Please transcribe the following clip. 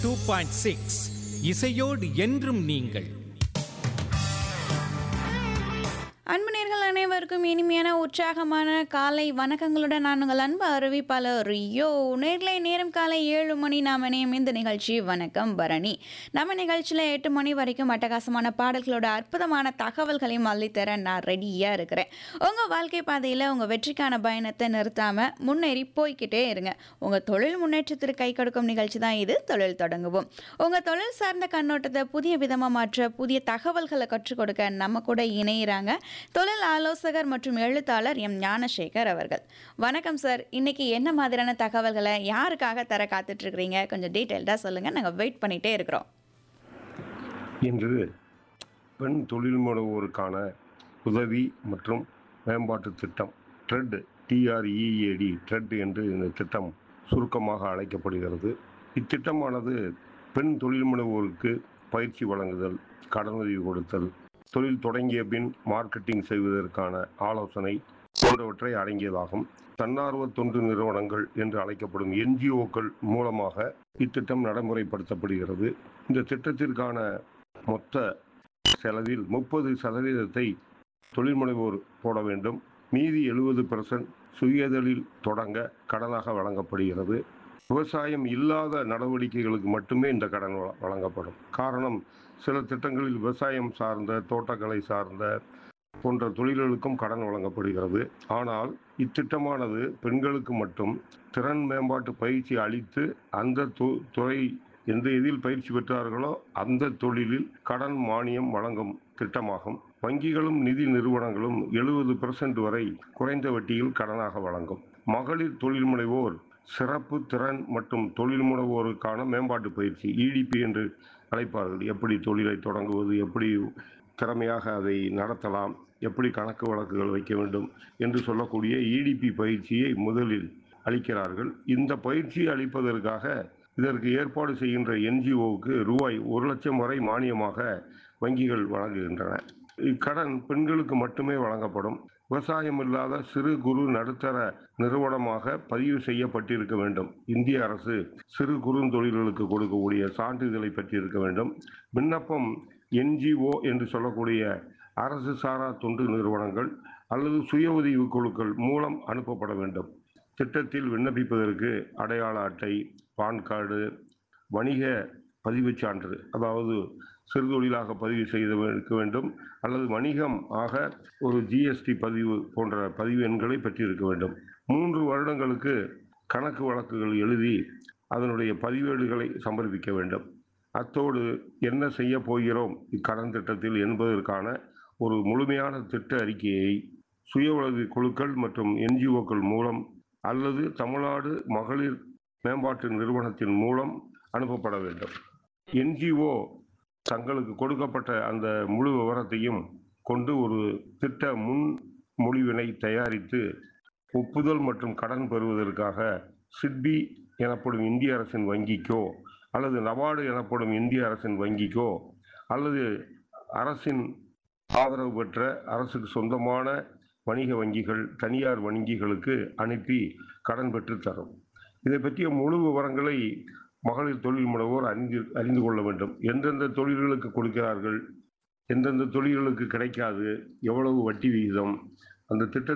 two point six இசையோடு என்றும் நீங்கள் அன்பு நேர்கள் அனைவருக்கும் இனிமையான உற்சாகமான காலை வணக்கங்களுடன் நான் உங்கள் அன்பு அறிவிப்பாளர் ரியோ நேர்களை நேரம் காலை ஏழு மணி நாம் இணையும் இந்த நிகழ்ச்சி வணக்கம் பரணி நம்ம நிகழ்ச்சியில் எட்டு மணி வரைக்கும் அட்டகாசமான பாடல்களோட அற்புதமான தகவல்களையும் அள்ளித்தர நான் ரெடியாக இருக்கிறேன் உங்கள் வாழ்க்கை பாதையில் உங்கள் வெற்றிக்கான பயணத்தை நிறுத்தாமல் முன்னேறி போய்க்கிட்டே இருங்க உங்கள் தொழில் முன்னேற்றத்திற்கு கை கொடுக்கும் நிகழ்ச்சி தான் இது தொழில் தொடங்குவோம் உங்கள் தொழில் சார்ந்த கண்ணோட்டத்தை புதிய விதமாக மாற்ற புதிய தகவல்களை கற்றுக் கொடுக்க நம்ம கூட இணையிறாங்க தொழில் ஆலோசகர் மற்றும் எழுத்தாளர் எம் ஞானசேகர் அவர்கள் வணக்கம் சார் இன்னைக்கு என்ன மாதிரியான தகவல்களை யாருக்காக தர காத்துட்டு இருக்கிறீங்க கொஞ்சம் டீட்டெயில்டாக சொல்லுங்கள் நாங்கள் வெயிட் பண்ணிகிட்டே இருக்கிறோம் இன்று பெண் தொழில் முனைவோருக்கான உதவி மற்றும் மேம்பாட்டு திட்டம் ட்ரெட் டிஆர்இஏடி ட்ரெட் என்று இந்த திட்டம் சுருக்கமாக அழைக்கப்படுகிறது இத்திட்டமானது பெண் தொழில் முனைவோருக்கு பயிற்சி வழங்குதல் கடனுதவி கொடுத்தல் தொழில் தொடங்கிய பின் மார்க்கெட்டிங் செய்வதற்கான ஆலோசனை போன்றவற்றை அடங்கியதாகும் தன்னார்வ தொண்டு நிறுவனங்கள் என்று அழைக்கப்படும் என்ஜிஓக்கள் மூலமாக இத்திட்டம் நடைமுறைப்படுத்தப்படுகிறது இந்த திட்டத்திற்கான மொத்த செலவில் முப்பது சதவீதத்தை தொழில் முனைவோர் போட வேண்டும் மீதி எழுபது பெர்சன்ட் சுயதொழில் தொடங்க கடனாக வழங்கப்படுகிறது விவசாயம் இல்லாத நடவடிக்கைகளுக்கு மட்டுமே இந்த கடன் வழ- வழங்கப்படும் காரணம் சில திட்டங்களில் விவசாயம் சார்ந்த தோட்டக்கலை சார்ந்த போன்ற தொழில்களுக்கும் கடன் வழங்கப்படுகிறது ஆனால் இத்திட்டமானது பெண்களுக்கு மட்டும் திறன் மேம்பாட்டு பயிற்சி அளித்து அந்த து- துறை எந்த இதில் பயிற்சி பெற்றார்களோ அந்த தொழிலில் கடன் மானியம் வழங்கும் திட்டமாகும் வங்கிகளும் நிதி நிறுவனங்களும் எழுபது வரை குறைந்த வட்டியில் கடனாக வழங்கும் மகளிர் தொழில் முனைவோர் சிறப்பு திறன் மற்றும் தொழில் முனைவோருக்கான மேம்பாட்டு பயிற்சி இடிபி என்று அழைப்பார்கள் எப்படி தொழிலை தொடங்குவது எப்படி திறமையாக அதை நடத்தலாம் எப்படி கணக்கு வழக்குகள் வைக்க வேண்டும் என்று சொல்லக்கூடிய இடிபி பயிற்சியை முதலில் அளிக்கிறார்கள் இந்த பயிற்சி அளிப்பதற்காக இதற்கு ஏற்பாடு செய்கின்ற என்ஜிஓவுக்கு ரூபாய் ஒரு லட்சம் வரை மானியமாக வங்கிகள் வழங்குகின்றன இக்கடன் பெண்களுக்கு மட்டுமே வழங்கப்படும் விவசாயம் இல்லாத சிறு குறு நடுத்தர நிறுவனமாக பதிவு செய்யப்பட்டிருக்க வேண்டும் இந்திய அரசு சிறு குறுந்தொழில்களுக்கு கொடுக்கக்கூடிய சான்றிதழை பெற்றிருக்க வேண்டும் விண்ணப்பம் என்ஜிஓ என்று சொல்லக்கூடிய அரசு சாரா தொண்டு நிறுவனங்கள் அல்லது சுய உதவி குழுக்கள் மூலம் அனுப்பப்பட வேண்டும் திட்டத்தில் விண்ணப்பிப்பதற்கு அடையாள அட்டை பான் கார்டு வணிக பதிவுச் சான்று அதாவது சிறுதொழிலாக பதிவு செய்து இருக்க வேண்டும் அல்லது வணிகம் ஆக ஒரு ஜிஎஸ்டி பதிவு போன்ற பதிவு எண்களை பெற்றிருக்க வேண்டும் மூன்று வருடங்களுக்கு கணக்கு வழக்குகள் எழுதி அதனுடைய பதிவேடுகளை சமர்ப்பிக்க வேண்டும் அத்தோடு என்ன செய்ய போகிறோம் இக்கடன் திட்டத்தில் என்பதற்கான ஒரு முழுமையான திட்ட அறிக்கையை சுய உதவி குழுக்கள் மற்றும் என்ஜிஓக்கள் மூலம் அல்லது தமிழ்நாடு மகளிர் மேம்பாட்டு நிறுவனத்தின் மூலம் அனுப்பப்பட வேண்டும் என்ஜிஓ தங்களுக்கு கொடுக்கப்பட்ட அந்த முழு விவரத்தையும் கொண்டு ஒரு திட்ட முன் முடிவினை தயாரித்து ஒப்புதல் மற்றும் கடன் பெறுவதற்காக சிட்பி எனப்படும் இந்திய அரசின் வங்கிக்கோ அல்லது நபார்டு எனப்படும் இந்திய அரசின் வங்கிக்கோ அல்லது அரசின் ஆதரவு பெற்ற அரசுக்கு சொந்தமான வணிக வங்கிகள் தனியார் வங்கிகளுக்கு அனுப்பி கடன் பெற்று தரும் இதை பற்றிய முழு விவரங்களை மகளிர் தொழில் முனைவோர் அறிந்து அறிந்து கொள்ள வேண்டும் எந்தெந்த தொழில்களுக்கு கொடுக்கிறார்கள் எந்தெந்த தொழில்களுக்கு கிடைக்காது எவ்வளவு வட்டி விகிதம் அந்த திட்டத்தை